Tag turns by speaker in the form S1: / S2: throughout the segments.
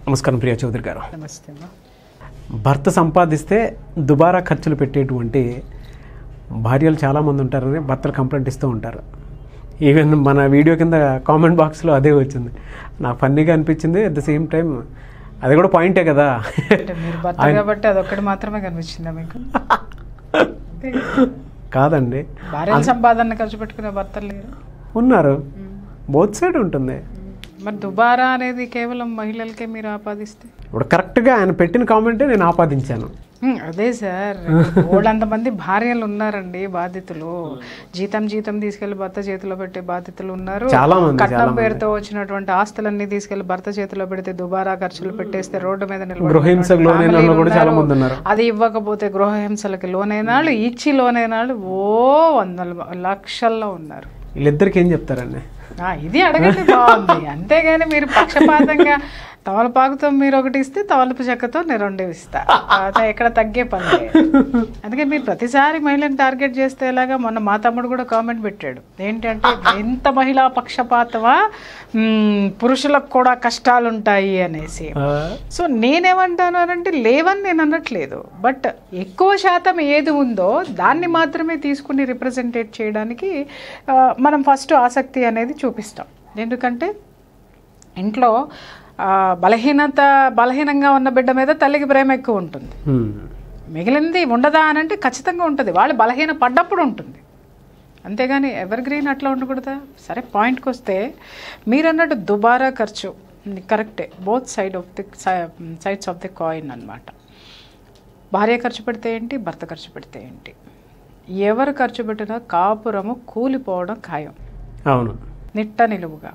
S1: నమస్కారం ప్రియా చౌదరి గారు
S2: నమస్తే అమ్మా
S1: భర్త సంపాదిస్తే దుబారా ఖర్చులు పెట్టేటువంటి భార్యలు చాలామంది ఉంటారని భర్తలు కంప్లైంట్ ఇస్తూ ఉంటారు ఈవెన్ మన వీడియో కింద కామెంట్ బాక్స్లో అదే వచ్చింది నాకు ఫన్నీగా అనిపించింది అట్ ద సేమ్ టైం అది కూడా పాయింటే కదా
S2: అంటే మీరు భర్త కాబట్టి అదొక్కటి మాత్రమే కనిపించిందా మీకు
S1: కాదండి
S2: భార్యల సంపాదన ఖర్చు పెట్టుకునే భర్తలు లేరు
S1: ఉన్నారు బోత్ సైడ్ ఉంటుంది
S2: మరి దుబారా అనేది కేవలం మహిళలకే మీరు ఆపాదిస్తే
S1: ఇప్పుడు కరెక్ట్గా ఆయన పెట్టిన కామెంటే నేను ఆపాదించాను
S2: హ్మ్, అదే సార్ మంది భార్యలు ఉన్నారండి బాధితులు జీతం జీతం తీసుకెళ్లి భర్త చేతిలో పెట్టే బాధితులు ఉన్నారు
S1: చాలా మంది,
S2: కట్నం పేరుతో వచ్చినటువంటి ఆస్తులన్నీ తీసుకెళ్లి భర్త చేతిలో పెడితే దుబారా ఖర్చులు పెట్టేస్తే రోడ్డు మీద నిలబడి
S1: గృహహింసకు లోనైన వాళ్ళు కూడా చాలా మంది ఉన్నారు
S2: అది ఇవ్వకపోతే గృహహింసలకి లోనైన వాళ్ళు ఇచ్చి లోనైన వాళ్ళు ఓ వందల లక్షల్లో ఉన్నారు
S1: వీళ్ళిద్దరికి ఏం చెప్తారండి
S2: ఆ, ఇది అడగండి బాగుంది అంతేగాని మీరు పక్షపాతంగా తమలపాకుతో మీరు ఒకటి ఇస్తే తమలపు చెక్కతో నేను రెండు ఇస్తా తర్వాత ఎక్కడ తగ్గే పని లేదు. అందుకే మీరు ప్రతిసారి మహిళని టార్గెట్ చేస్తే ఎలాగా మొన్న మా తమ్ముడు కూడా కామెంట్ పెట్టాడు ఏంటంటే ఎంత మహిళా పక్షపాతమా మ్మ్, పురుషులకు కూడా కష్టాలు ఉంటాయి అనేసి
S1: ఆ,
S2: సో నేనేమంటాను అని అంటే లేవని నేను అనట్లేదు బట్ ఎక్కువ శాతం ఏది ఉందో దాన్ని మాత్రమే తీసుకుని రిప్రజెంటేట్ చేయడానికి ఆ, మనం ఫస్ట్ ఆసక్తి అనేది చూపిస్తాం ఎందుకంటే ఇంట్లో ఆ, బలహీనత బలహీనంగా ఉన్న బిడ్డ మీద తల్లికి ప్రేమ ఎక్కువ ఉంటుంది
S1: హ్మ్.
S2: మిగిలింది ఉండదా అని అంటే ఖచ్చితంగా ఉంటుంది వాళ్ళు బలహీన పడ్డప్పుడు ఉంటుంది అంతేగాని ఎవర్ గ్రీన్ అట్లా ఉండకూడదా సరే పాయింట్కి వస్తే మీరు అన్నట్టు దుబారా ఖర్చు కరెక్టే both side of the sides of the coin అన్నమాట భార్య ఖర్చు పెడితే ఏంటి భర్త ఖర్చు పెడితే ఏంటి ఎవరు ఖర్చు పెట్టినా కాపురము కూలిపోవడం ఖాయం
S1: అవును
S2: నిట్ట నిలువుగా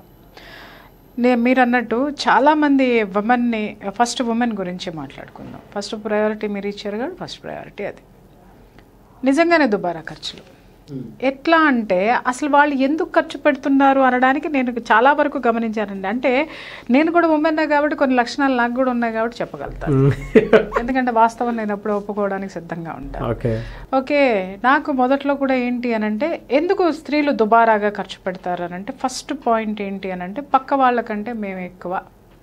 S2: నే మీరు అన్నట్టు చాలామంది ఉమెన్ని ఫస్ట్ ఉమెన్ గురించి మాట్లాడుకుందాం ఫస్ట్ ప్రయారిటీ మీరు ఇచ్చారు కదా ఫస్ట్ ప్రయారిటీ అది నిజంగానే దుబారా ఖర్చులు ఎట్లా అంటే అసలు వాళ్ళు ఎందుకు ఖర్చు పెడుతున్నారు అనడానికి నేను చాలా వరకు గమనించానండి అంటే నేను కూడా ఉమెన్ కాబట్టి కొన్ని లక్షణాలు నాకు కూడా ఉన్నాయి కాబట్టి చెప్పగలుగుతాను ఎందుకంటే వాస్తవం నేను ఎప్పుడు ఒప్పుకోవడానికి సిద్ధంగా ఉంటాను
S1: ఓకే
S2: ఓకే నాకు మొదట్లో కూడా ఏంటి అని అంటే ఎందుకు స్త్రీలు దుబారాగా ఖర్చు పెడతారు అని అంటే ఫస్ట్ పాయింట్ ఏంటి అని అంటే పక్క వాళ్ళకంటే మేము ఎక్కువ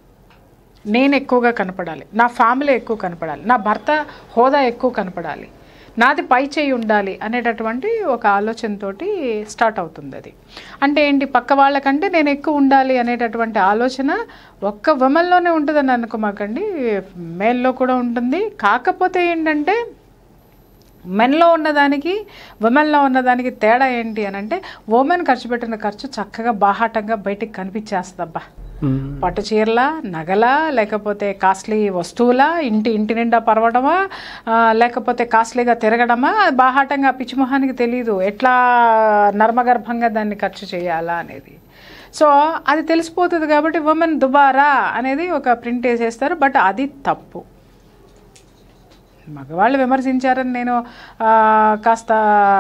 S2: నేను ఎక్కువగా కనపడాలి నా ఫ్యామిలీ ఎక్కువ కనపడాలి నా భర్త హోదా ఎక్కువ కనపడాలి నాది పై చేయి ఉండాలి అనేటటువంటి ఒక ఆలోచనతోటి స్టార్ట్ అవుతుంది అది అంటే ఏంటి పక్క వాళ్ళకంటే నేను ఎక్కువ ఉండాలి అనేటటువంటి ఆలోచన ఒక్క ఉమెన్లోనే ఉంటుందని అనుకోమాకండి మేల్లో కూడా ఉంటుంది కాకపోతే ఏంటంటే మెన్లో ఉన్నదానికి ఉమెన్లో ఉన్నదానికి తేడా ఏంటి అని అంటే ఉమెన్ ఖర్చు పెట్టిన ఖర్చు చక్కగా బాహాటంగా బయటికి కనిపించేస్తుందబ్బా
S1: హ్మ్.
S2: పట్టు చీరల నగల లేకపోతే కాస్ట్లీ వస్తువుల ఇంటి ఇంటి నిండా పరవడమా ఆ, లేకపోతే కాస్ట్లీగా తిరగడమా బాహాటంగా పిచ్చిమొహానికి తెలియదు ఎట్లా నర్మగర్భంగా దాన్ని ఖర్చు చేయాలా అనేది సో అది తెలిసిపోతుంది కాబట్టి ఉమెన్ దుబారా అనేది ఒక ప్రింట్ వేసేస్తారు బట్ అది తప్పు మగవాళ్ళు విమర్శించారని నేను ఆ, కాస్త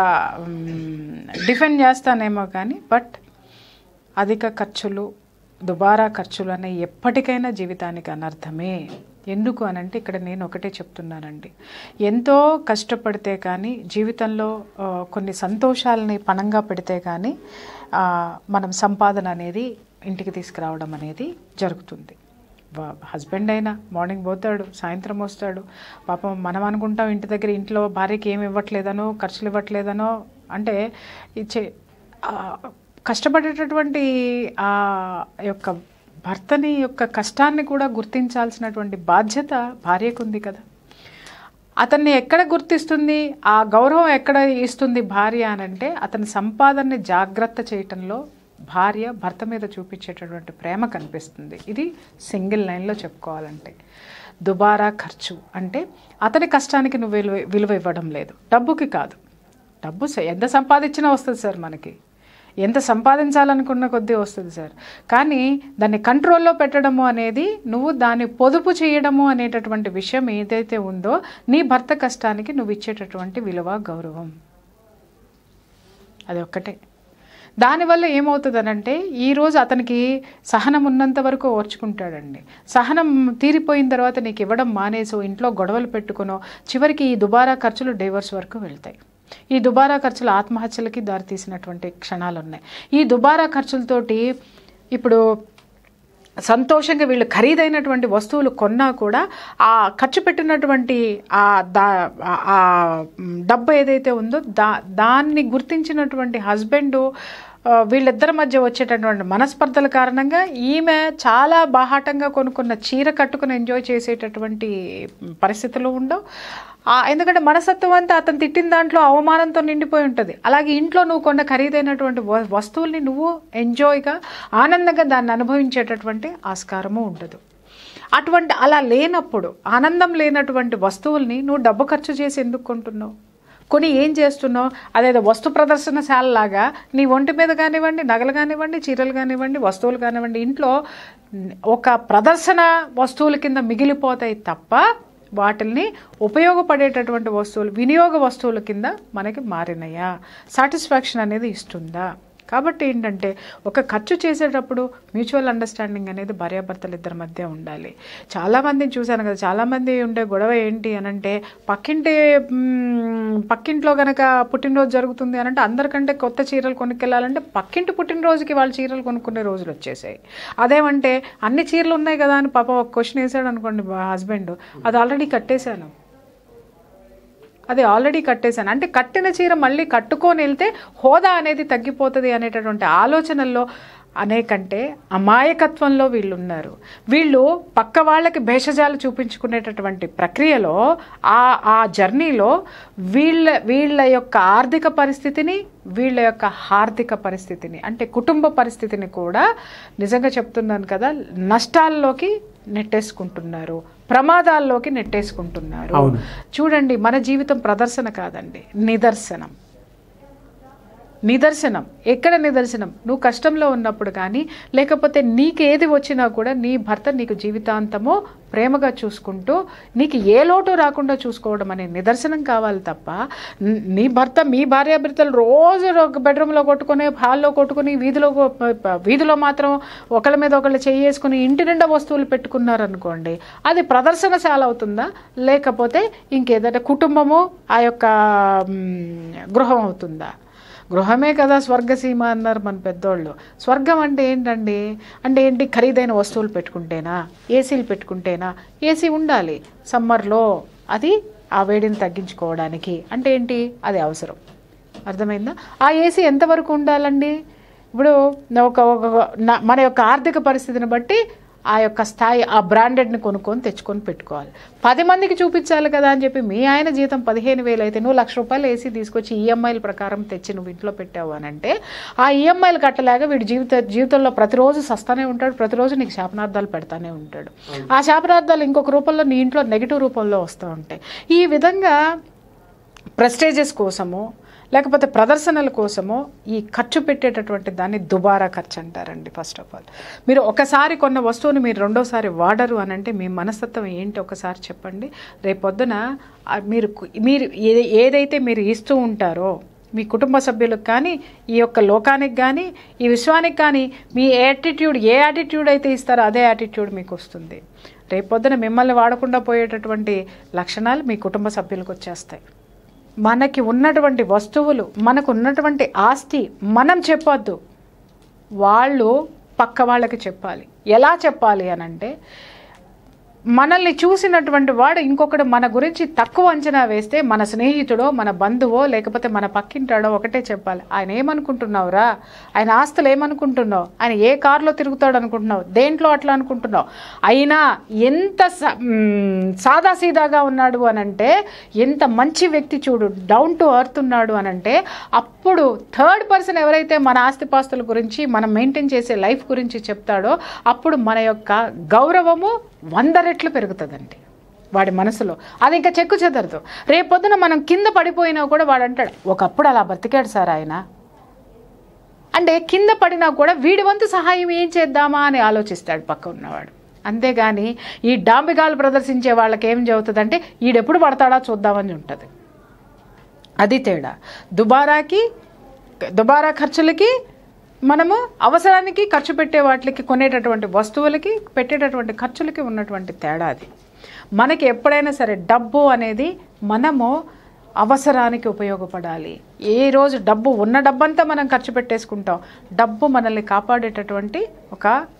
S2: డిఫెండ్ చేస్తానేమో కానీ బట్ అధిక ఖర్చులు దుబారా ఖర్చులు అనే ఎప్పటికైనా జీవితానికి అనర్థమే ఎందుకు అనంటే ఇక్కడ నేను ఒకటే చెప్తున్నానండి ఎంతో కష్టపడితే కానీ జీవితంలో ఆ, కొన్ని సంతోషాలని పణంగా పెడితే కానీ ఆ, మనం సంపాదన అనేది ఇంటికి తీసుకురావడం అనేది జరుగుతుంది వా- హస్బెండ్ అయినా మార్నింగ్ పోతాడు సాయంత్రం వస్తాడు పాపం మనం అనుకుంటాం ఇంటి దగ్గర ఇంట్లో భార్యకి ఏమి ఇవ్వట్లేదనో ఖర్చులు ఇవ్వట్లేదనో అంటే ఇచ్చే ఆ, కష్టపడేటటువంటి ఆ యొక్క భర్తని యొక్క కష్టాన్ని కూడా గుర్తించాల్సినటువంటి బాధ్యత భార్యకు ఉంది కదా అతన్ని ఎక్కడ గుర్తిస్తుంది ఆ గౌరవం ఎక్కడ ఇస్తుంది భార్య అని అంటే అతని సంపాదనని జాగ్రత్త చేయటంలో భార్య భర్త మీద చూపించేటటువంటి ప్రేమ కనిపిస్తుంది ఇది సింగిల్ లైన్లో చెప్పుకోవాలంటే దుబారా ఖర్చు అంటే అతని కష్టానికి నువ్వు విలువ విలువ ఇవ్వడం లేదు డబ్బుకి కాదు డబ్బు స- ఎంత సంపాదించినా వస్తుంది సార్ మనకి ఎంత సంపాదించాలనుకున్న కొద్దీ వస్తుంది సార్ కానీ దాన్ని కంట్రోల్లో పెట్టడము అనేది నువ్వు దాన్ని పొదుపు చేయడము అనేటటువంటి విషయం ఏదైతే ఉందో నీ భర్త కష్టానికి నువ్వు ఇచ్చేటటువంటి విలువ గౌరవం అది ఒక్కటే దానివల్ల ఏమవుతుందనంటే ఈరోజు అతనికి సహనం ఉన్నంత వరకు ఓర్చుకుంటాడండి సహనం తీరిపోయిన తర్వాత నీకు ఇవ్వడం మానేసో ఇంట్లో గొడవలు పెట్టుకునో చివరికి ఈ దుబారా ఖర్చులు డైవర్స్ వరకు వెళ్తాయి ఈ దుబారా ఖర్చులు ఆత్మహత్యలకి దారితీసినటువంటి క్షణాలు ఉన్నాయి ఈ దుబారా ఖర్చులతోటి ఇప్పుడు సంతోషంగా వీళ్ళు ఖరీదైనటువంటి వస్తువులు కొన్నా కూడా ఆ ఖర్చు పెట్టినటువంటి ఆ దా ఆ- ఆ డబ్బు ఏదైతే ఉందో దా దాన్ని గుర్తించినటువంటి హస్బెండ్ వీళ్ళిద్దరి మధ్య వచ్చేటటువంటి మనస్పర్ధల కారణంగా ఈమె చాలా బాహాటంగా కొనుక్కున్న చీర కట్టుకుని ఎంజాయ్ చేసేటటువంటి పరిస్థితులు ఉండవు ఆ, ఎందుకంటే మనస్తత్వం అంతా అతను తిట్టిన దాంట్లో అవమానంతో నిండిపోయి ఉంటుంది అలాగే ఇంట్లో నువ్వు కొన్న ఖరీదైనటువంటి వ- వస్తువుల్ని నువ్వు ఎంజాయ్గా ఆనందంగా దాన్ని అనుభవించేటటువంటి ఆస్కారము ఉండదు అటువంటి అలా లేనప్పుడు ఆనందం లేనటువంటి వస్తువుల్ని నువ్వు డబ్బు ఖర్చు చేసి ఎందుకు కొంటున్నావు కొని ఏం చేస్తున్నావు అదేదో వస్తు ప్రదర్శనశాలలాగా నీ ఒంటి మీద కానివ్వండి నగలు కానివ్వండి చీరలు కానివ్వండి వస్తువులు కానివ్వండి ఇంట్లో ఒక ప్రదర్శన వస్తువుల కింద మిగిలిపోతాయి తప్ప వాటిల్ని ఉపయోగపడేటటువంటి వస్తువులు వినియోగ వస్తువుల కింద మనకి మారినాయా సాటిస్ఫాక్షన్ అనేది ఇస్తుందా కాబట్టి ఏంటంటే ఒక ఖర్చు చేసేటప్పుడు మ్యూచువల్ అండర్స్టాండింగ్ అనేది భార్యాభర్తలు ఇద్దరి మధ్య ఉండాలి చాలామందిని చూశాను కదా చాలామంది ఉండే గొడవ ఏంటి అని అంటే పక్కింటి మ్, పక్కింట్లో కనుక పుట్టినరోజు జరుగుతుంది అని అంటే అందరికంటే కొత్త చీరలు కొనుక్కెళ్ళాలంటే పక్కింటి పుట్టినరోజుకి వాళ్ళు చీరలు కొనుక్కునే రోజులు వచ్చేసాయి అదేమంటే అన్ని చీరలు ఉన్నాయి కదా అని పాప ఒక క్వశ్చన్ వేసాడు అనుకోండి హస్బెండ్ అది ఆల్రెడీ కట్టేశాను అది ఆల్రెడీ కట్టేశాను అంటే కట్టిన చీర మళ్ళీ కట్టుకొని వెళ్తే హోదా అనేది తగ్గిపోతుంది అనేటటువంటి ఆలోచనల్లో అనేకంటే అమాయకత్వంలో వీళ్ళు ఉన్నారు వీళ్ళు పక్క వాళ్ళకి భేషజాలు చూపించుకునేటటువంటి ప్రక్రియలో ఆ ఆ జర్నీలో వీళ్ళ వీళ్ళ యొక్క ఆర్థిక పరిస్థితిని వీళ్ళ యొక్క హార్దిక పరిస్థితిని అంటే కుటుంబ పరిస్థితిని కూడా నిజంగా చెప్తున్నాను కదా నష్టాల్లోకి నెట్టేసుకుంటున్నారు ప్రమాదాల్లోకి నెట్టేసుకుంటున్నారు
S1: అవును.
S2: చూడండి మన జీవితం ప్రదర్శన కాదండి నిదర్శనం నిదర్శనం ఎక్కడ నిదర్శనం నువ్వు కష్టంలో ఉన్నప్పుడు కానీ లేకపోతే నీకు ఏది వచ్చినా కూడా నీ భర్త నీకు జీవితాంతము ప్రేమగా చూసుకుంటూ నీకు ఏ లోటు రాకుండా చూసుకోవడం అనే నిదర్శనం కావాలి తప్ప న్- నీ భర్త మీ భార్యాభర్తలు రోజు ఒక బెడ్రూమ్లో కొట్టుకొని హాల్లో కొట్టుకొని వీధిలో కొ- ప- వీధిలో మాత్రం ఒకళ్ళ మీద ఒకళ్ళు చేసుకుని ఇంటి నిండా వస్తువులు పెట్టుకున్నారనుకోండి అది ప్రదర్శనశాల అవుతుందా లేకపోతే ఇంకేదంటే కుటుంబము ఆ యొక్క మ్, గృహం అవుతుందా గృహమే కదా స్వర్గసీమ అన్నారు మన పెద్దోళ్ళు స్వర్గం అంటే ఏంటండి అంటే ఏంటి ఖరీదైన వస్తువులు పెట్టుకుంటేనా ఏసీలు పెట్టుకుంటేనా ఏసీ ఉండాలి సమ్మర్లో అది ఆ వేడిని తగ్గించుకోవడానికి అంటే ఏంటి అది అవసరం అర్థమైందా ఆ ఏసీ ఎంతవరకు ఉండాలండి ఇప్పుడు ఒక ఒక- నా- మన యొక్క ఆర్థిక పరిస్థితిని బట్టి ఆ యొక్క స్థాయి ఆ బ్రాండెడ్ని కొనుక్కొని తెచ్చుకొని పెట్టుకోవాలి పది మందికి చూపించాలి కదా అని చెప్పి మీ ఆయన జీతం పదిహేను వేలు అయితే నువ్వు లక్ష రూపాయలు వేసి తీసుకొచ్చి ఈఎంఐల ప్రకారం తెచ్చి నువ్వు ఇంట్లో పెట్టావు అని అంటే ఆ ఈఎంఐలు కట్టలేక వీడి జీవిత జీవితంలో ప్రతిరోజు సస్తానే ఉంటాడు ప్రతిరోజు నీకు శాపనార్థాలు పెడతానే ఉంటాడు ఆ శాపనార్థాలు ఇంకొక రూపంలో నీ ఇంట్లో నెగిటివ్ రూపంలో వస్తూ ఉంటాయి ఈ విధంగా ప్రెస్టేజెస్ కోసము లేకపోతే ప్రదర్శనల కోసము ఈ ఖర్చు పెట్టేటటువంటి దాన్ని దుబారా ఖర్చు అంటారండి ఫస్ట్ ఆఫ్ ఆల్ మీరు ఒకసారి కొన్న వస్తువుని మీరు రెండోసారి వాడరు అని అంటే మీ మనస్తత్వం ఏంటి ఒకసారి చెప్పండి రేపొద్దున ఆ మీరు కు- మీరు ఏ- ఏదైతే మీరు ఇస్తూ ఉంటారో మీ కుటుంబ సభ్యులకు కానీ ఈ యొక్క లోకానికి కానీ ఈ విశ్వానికి కానీ మీ యాటిట్యూడ్ ఏ యాటిట్యూడ్ అయితే ఇస్తారో అదే యాటిట్యూడ్ మీకు వస్తుంది రేపొద్దున మిమ్మల్ని వాడకుండా పోయేటటువంటి లక్షణాలు మీ కుటుంబ సభ్యులకు వచ్చేస్తాయి మనకి ఉన్నటువంటి వస్తువులు మనకు ఉన్నటువంటి ఆస్తి మనం చెప్పొద్దు వాళ్ళు పక్క వాళ్ళకి చెప్పాలి ఎలా చెప్పాలి అని అంటే మనల్ని చూసినటువంటి వాడు ఇంకొకడు మన గురించి తక్కువ అంచనా వేస్తే మన స్నేహితుడో మన బంధువో లేకపోతే మన పక్కింటాడో ఒకటే చెప్పాలి ఆయన ఏమనుకుంటున్నావురా ఆయన ఆస్తులు ఏమనుకుంటున్నావు ఆయన ఏ కారులో తిరుగుతాడు అనుకుంటున్నావు దేంట్లో అట్లా అనుకుంటున్నావు అయినా ఎంత స- మ్, సాదాసీదాగా ఉన్నాడు అని అంటే ఎంత మంచి వ్యక్తి చూడు డౌన్ టు ఎర్త్ ఉన్నాడు అని అంటే అప్పుడు థర్డ్ పర్సన్ ఎవరైతే మన ఆస్తిపాస్తుల గురించి మనం మెయింటైన్ చేసే లైఫ్ గురించి చెప్తాడో అప్పుడు మన యొక్క గౌరవము వంద రెట్లు పెరుగుతుందండి వాడి మనసులో అది ఇంకా చెక్కు చెదరదు రేపొద్దున మనం కింద పడిపోయినా కూడా వాడు అంటాడు ఒకప్పుడు అలా బ్రతికాడు సార్ ఆయన అంటే కింద పడినా కూడా వీడి వంతు సహాయం ఏం చేద్దామా అని ఆలోచిస్తాడు పక్క ఉన్నవాడు అంతేగాని ఈ డాంబిగాలు ప్రదర్శించే వాళ్ళకి ఏం చెబుతుందంటే ఈడెప్పుడు పడతాడా చూద్దామని ఉంటుంది అది తేడా దుబారాకి దుబారా ఖర్చులకి మనము అవసరానికి ఖర్చు పెట్టే వాటికి కొనేటటువంటి వస్తువులకి పెట్టేటటువంటి ఖర్చులకి ఉన్నటువంటి తేడా అది మనకి ఎప్పుడైనా సరే డబ్బు అనేది మనము అవసరానికి ఉపయోగపడాలి ఏ రోజు డబ్బు ఉన్న డబ్బంతా మనం ఖర్చు పెట్టేసుకుంటాం డబ్బు మనల్ని కాపాడేటటువంటి ఒక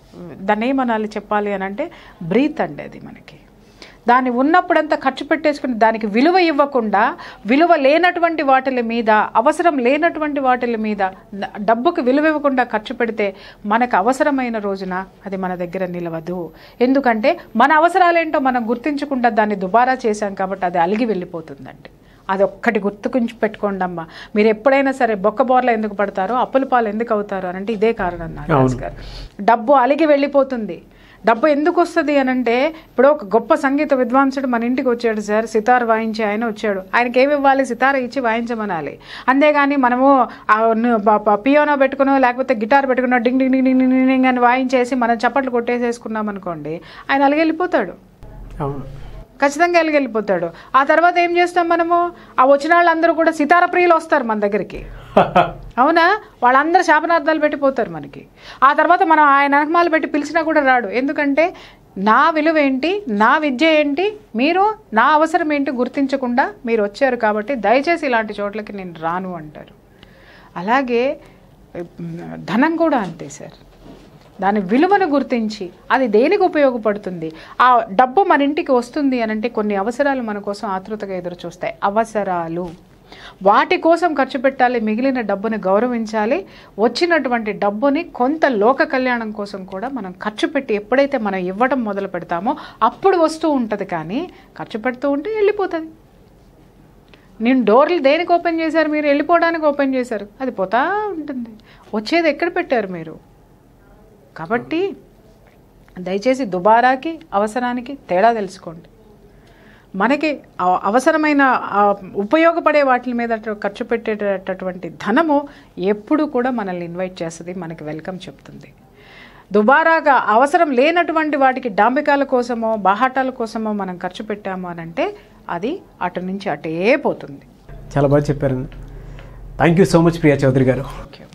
S2: దాన్ని ఏమనాలి చెప్పాలి అని అంటే బ్రీత్ అండి అది మనకి దాన్ని ఉన్నప్పుడంతా ఖర్చు పెట్టేసుకుని దానికి విలువ ఇవ్వకుండా విలువ లేనటువంటి వాటిల మీద అవసరం లేనటువంటి వాటిల మీద డ- డబ్బుకు విలువ ఇవ్వకుండా ఖర్చు పెడితే మనకు అవసరమైన రోజున అది మన దగ్గర నిలవదు ఎందుకంటే మన అవసరాలేంటో మనం గుర్తించకుండా దాన్ని దుబారా చేశాం కాబట్టి అది అలిగి వెళ్ళిపోతుందండి అది ఒక్కటి గుర్తుకుంచి పెట్టుకోండి అమ్మా మీరు ఎప్పుడైనా సరే బొక్క బోర్ల ఎందుకు పడతారో అప్పుల పాలు ఎందుకు అవుతారు అని అంటే ఇదే కారణం నాగరాజు గారు డబ్బు అలిగి వెళ్ళిపోతుంది డబ్బు ఎందుకు వస్తుంది అని అంటే ఇప్పుడు ఒక గొప్ప సంగీత విద్వాంసుడు మన ఇంటికి వచ్చాడు సార్ సితార్ వాయించి ఆయన వచ్చాడు ఆయనకి ఏమి ఇవ్వాలి సితార ఇచ్చి వాయించమనాలి అంతేగాని మనము ఆ ను- ప- ప- పియానో పెట్టుకునో లేకపోతే గిటార్ పెట్టుకునో డింగ్ డింగ్ డింగ్ డింగ్ డింగ్ డింగ్ అని వాయించేసి మనం చప్పట్లు కొట్టేసేసుకున్నాం అనుకోండి ఆయన అలాగే వెళ్ళిపోతాడు
S1: అవును
S2: ఖచ్చితంగా వెళ్ళి వెళ్ళిపోతాడు ఆ తర్వాత ఏం చేస్తాం మనము ఆ వచ్చిన వాళ్ళందరూ కూడా సితార ప్రియులు వస్తారు మన దగ్గరికి అవునా వాళ్ళందరూ శాపనార్థాలు పెట్టిపోతారు మనకి ఆ తర్వాత మనం ఆయన అనకమాలు పెట్టి పిలిచినా కూడా రాడు ఎందుకంటే నా విలువ ఏంటి నా విద్య ఏంటి మీరు నా అవసరం ఏంటి గుర్తించకుండా మీరు వచ్చారు కాబట్టి దయచేసి ఇలాంటి చోట్లకి నేను రాను అంటారు అలాగే ఉమ్, ధనం కూడా అంతే సార్ దాని విలువను గుర్తించి అది దేనికి ఉపయోగపడుతుంది ఆ డబ్బు మన ఇంటికి వస్తుంది అని అంటే కొన్ని అవసరాలు మన కోసం ఆతృతగా ఎదురు చూస్తాయి అవసరాలు వాటి కోసం ఖర్చు పెట్టాలి మిగిలిన డబ్బుని గౌరవించాలి వచ్చినటువంటి డబ్బుని కొంత లోక కళ్యాణం కోసం కూడా మనం ఖర్చు పెట్టి ఎప్పుడైతే మనం ఇవ్వడం మొదలు పెడతామో అప్పుడు వస్తూ ఉంటుంది కానీ ఖర్చు పెడుతూ ఉంటే వెళ్ళిపోతుంది నేను డోర్లు దేనికి ఓపెన్ చేశారు మీరు వెళ్ళిపోవడానికి ఓపెన్ చేశారు అది పోతా ఉంటుంది వచ్చేది ఎక్కడ పెట్టారు మీరు కాబట్టి దయచేసి దుబారాకి అవసరానికి తేడా తెలుసుకోండి మనకి అవ- అవసరమైన ఆ, ఉపయోగపడే వాటి మీద అటు ఖర్చు పెట్టేటటువంటి ధనము ఎప్పుడు కూడా మనల్ని ఇన్వైట్ చేస్తుంది మనకి వెల్కమ్ చెప్తుంది దుబారాగా అవసరం లేనటువంటి వాటికి డాంబికాల కోసమో బాహాటాల కోసమో మనం ఖర్చు పెట్టాము అని అంటే అది అటు నుంచి అటే పోతుంది
S1: చాలా బాగా చెప్పారు thank you so much Priya Chaudhary గారు
S2: ఓకే